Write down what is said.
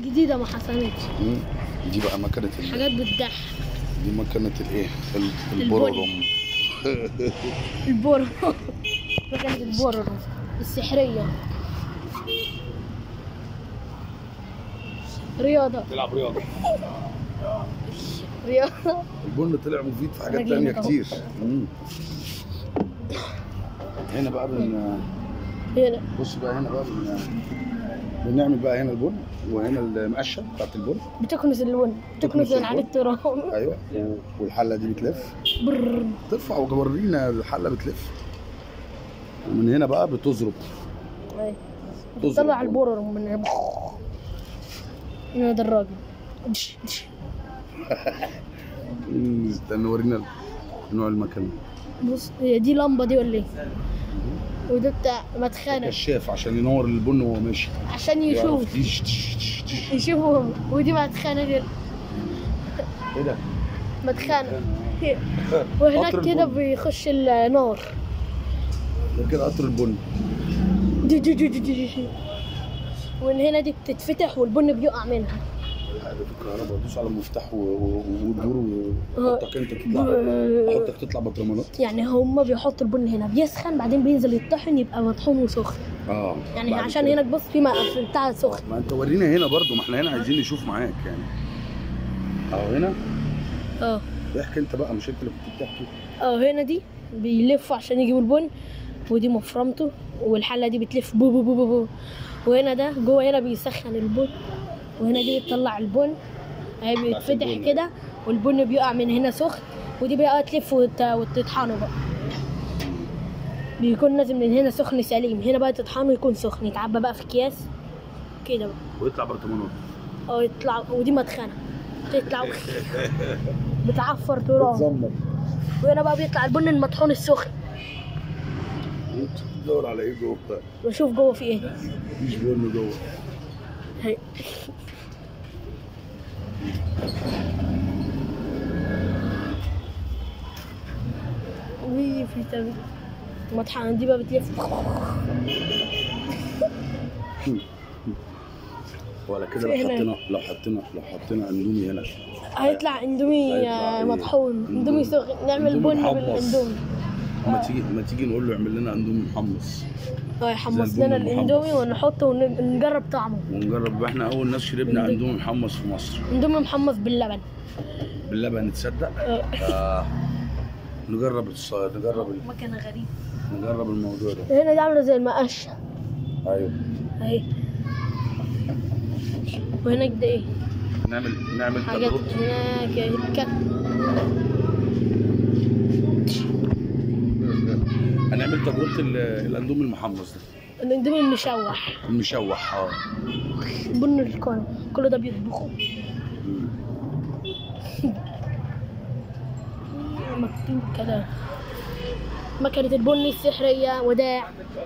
جديدة ما حصلتش مم. دي بقى مكنه ال... حاجات بتضحك دي مكنه الايه ال- البن. البررم البورو مكنة البورو السحرية رياضة تلعب رياضه رياضة البن طلع مفيد في حاجات رجلي تانية مكوى. كتير مم. هنا بقى بن... هنا بص بقى هنا بقى بن... بنعمل بقى هنا البن وهنا المقشه بتاعت البن بتكنس اللون بتكنس تكنس من على اللون. التراب ايوه و- والحله دي بتلف برر. ترفع وورينا الحله بتلف ومن هنا بقى بتزرب أيوة. تزرب. بتطلع البورر من هنا ده الراجل دش دش. مم، استنى ورينا نوع المكنه بص هي دي لمبة دي ولا ايه؟ وده بتاع مدخنة كشاف عشان ينور البن وهو ماشي عشان يشوف يعرف ديش تش تش تش. يشوفوا ودي مدخنة دي ايه ده؟ مدخنة قطر وهناك كده البن. بيخش النار ده كده قطر البن دي دي دي دي دي دي. ومن هنا دي بتتفتح والبن بيقع منها حاجه في الكهرباء دوس على المفتاح و- و- وتدور آه. وحطك انت تطلع احطك تطلع بطرمانات يعني هما بيحطوا البن هنا بيسخن بعدين بينزل يطحن يبقى مطحون وسخن اه يعني بعد عشان كده. هنا تبص في ماء في بتاع سخن ما انت ورينا هنا برضو ما احنا هنا عايزين نشوف معاك يعني اه هنا اه احكي انت بقى مش انت اللي كنت بتحكي اه هنا دي بيلفوا عشان يجيبوا البن ودي مفرمته والحله دي بتلف بو بو بو بو, بو. وهنا ده جوه هنا بيسخن البن وهنا دي بتطلع البن اهي بيتفتح البن. كده والبن بيقع من هنا سخن ودي بقى تلف وت- وتطحنه بقى بيكون لازم من هنا سخن سليم هنا بقى تطحنه يكون سخن يتعبى بقى في اكياس كده بقى ويطلع برطمانات اه يطلع ودي مدخنه تطلع بتعفر تراب بتزمر وهنا بقى بيطلع البن المطحون السخن تدور على ايه جوه بشوف جوه في ايه مفيش بن جوه هي. وي في تاني مطحنة دي بقى بتلف ولا كده لو في هنا. حطينا لو حطينا لو حطينا اندومي هنا هيطلع اندومي هيطلع آه، إيه؟ مطحون اندومي سخن نعمل اندومي بن محمص. بالاندومي ما تيجي ما تيجي نقول له اعمل لنا اندومي محمص اه يحمص زي البن لنا المحمص. الاندومي ونحطه ونجرب طعمه ونجرب احنا اول ناس شربنا اندومي محمص في مصر اندومي محمص باللبن باللبن تصدق اه آه. نجرب الص... نجرب ال... مكنة غريبة نجرب الموضوع ده هنا دي عاملة زي المقشة ايوه اهي وهناك ده ايه نعمل نعمل حاجات تجربه هناك الكت هنعمل تجربه ال- الاندومي المحمص ده الاندومي المشوح المشوح اه بن الكون كل ده بيطبخوا مكتوب كده مكنة البن السحرية وداع